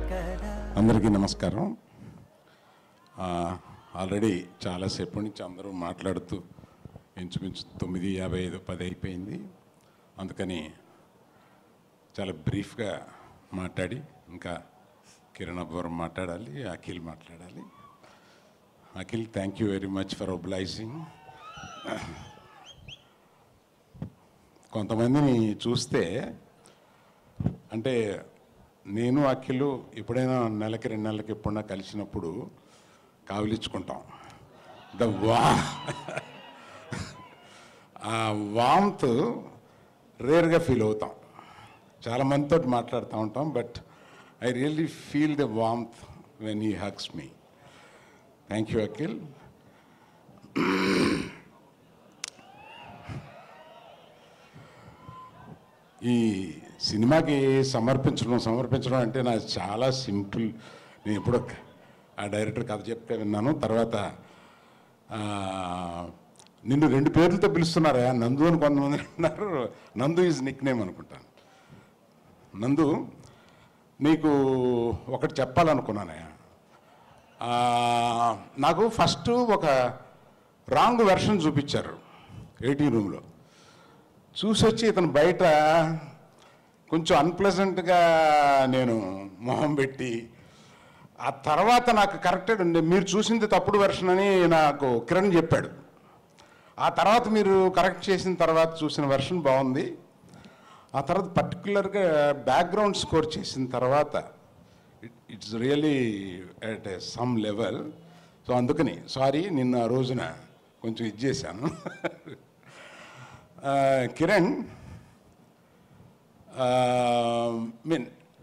అందరికీ నమస్కారం ఆ, ఆల్రెడీ చాలాసేపటి నుంచి అందరూ మాట్లాడుతూ ఇంచుమించు తొమ్మిది యాభై ఐదు పది అయిపోయింది అందుకని చాలా బ్రీఫ్గా మాట్లాడి ఇంకా కిరణ్ అబ్బవరం మాట్లాడాలి అఖిల్ మాట్లాడాలి Akhil thank you very much for obliging కొంతమందిని చూస్తే అంటే నేను అఖిలు ఎప్పుడైనా నెలకి రెండు నెలలకి ఎప్పుడైనా కలిసినప్పుడు కావలించుకుంటాం ద వా ఆ వామ్త్ రేర్గా ఫీల్ అవుతాం చాలా మందితో మాట్లాడుతూ ఉంటాం but I really feel the warmth when he hugs me thank you Akhil ఈ సినిమాకి సమర్పించడం సమర్పించడం అంటే నాకు చాలా సింపుల్ నేను ఎప్పుడో ఆ డైరెక్టర్ కథ చెప్తే విన్నాను తర్వాత ఆ, నిన్ను రెండు పేర్లతో పిలుస్తున్నారా నందు అని కొంతమంది అంటున్నారు నందు ఈజ్ నిక్ నేమ్ అనుకుంటాను నందు నీకు ఒకటి చెప్పాలనుకున్నానయ్యా ఆ, నాకు ఫస్ట్ ఒక రాంగ్ వెర్షన్ చూపించారు ఎయిటీన్ రూమ్లో చూసి వచ్చి ఇతను బయట కొంచెం అన్ప్లెజెంట్గా నేను మొహం పెట్టి ఆ తర్వాత నాకు కరెక్టెడ్ ఉంది మీరు చూసింది తప్పుడు వెర్షన్ అని నాకు కిరణ్ చెప్పాడు ఆ తర్వాత మీరు కరెక్ట్ చేసిన తర్వాత చూసిన వెర్షన్ బాగుంది ఆ తర్వాత పర్టికులర్గా బ్యాక్గ్రౌండ్ స్కోర్ చేసిన తర్వాత it's really at some level so అందుకని సారీ నిన్న ఆ రోజున కొంచెం ఇది చేశాను ఆ, కిరణ్ మీన్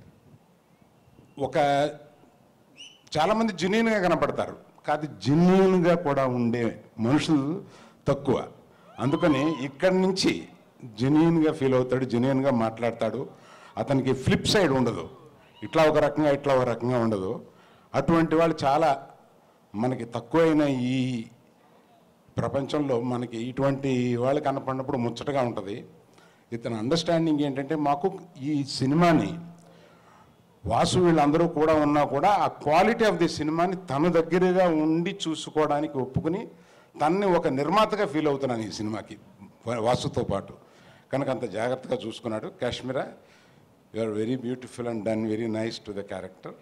ఒక చాలామంది జెన్యున్గా కనపడతారు కాదు జెన్యున్గా కూడా ఉండే మనుషులు తక్కువ అందుకని ఇక్కడి నుంచి జెన్యున్గా ఫీల్ అవుతాడు జెన్యున్గా మాట్లాడతాడు అతనికి ఫ్లిప్ సైడ్ ఉండదు ఇట్లా ఒక రకంగా ఇట్లా ఒక రకంగా ఉండదు అటువంటి వాళ్ళు చాలా మనకి తక్కువైన ఈ ప్రపంచంలో మనకి ఇటువంటి వాళ్ళు కనపడినప్పుడు ముచ్చటగా ఉంటుంది ఇతని అండర్స్టాండింగ్ ఏంటంటే మాకు ఈ సినిమాని వాసు వీళ్ళందరూ కూడా ఉన్నా కూడా ఆ క్వాలిటీ ఆఫ్ ది సినిమాని తన దగ్గరగా ఉండి చూసుకోవడానికి ఒప్పుకుని తన్ని ఒక నిర్మాతగా ఫీల్ అవుతున్నాను ఈ సినిమాకి వా- వాసుతో పాటు కనుక అంత జాగ్రత్తగా చూసుకున్నాడు Kashmira you are very beautiful and done very nice to the character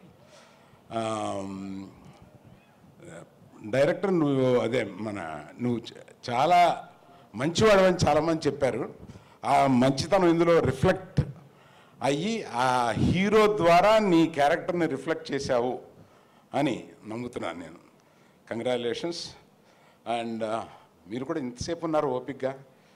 director నువ్వు అదే మన నువ్వు చ- చాలా మంచివాడు అని చాలామంది చెప్పారు ఆ మంచితనం ఇందులో రిఫ్లెక్ట్ అయ్యి ఆ హీరో ద్వారా నీ క్యారెక్టర్ని రిఫ్లెక్ట్ చేశావు అని నమ్ముతున్నాను నేను కంగ్రాచులేషన్స్ అండ్ మీరు కూడా ఇంతసేపు ఉన్నారు ఓపిక్గా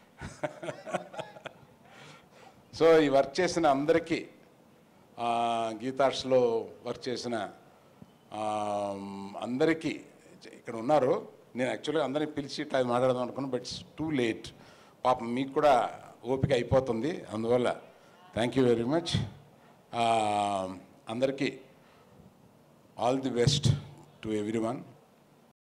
సో ఈ వర్క్ చేసిన అందరికీ ఆ, గీతార్ట్స్లో వర్క్ చేసిన ఆ, అందరికీ ఇక్కడ ఉన్నారు నేను యాక్చువల్గా అందరినీ పిలిచి ఇట్లా మాట్లాడదాం అనుకున్నాను బట్ ఇట్స్ టూ లేట్ పాపం మీకు కూడా ఓపిక అయిపోతుంది అందువల్ల థ్యాంక్ యూ వెరీ మచ్ అందరికీ all the best to every one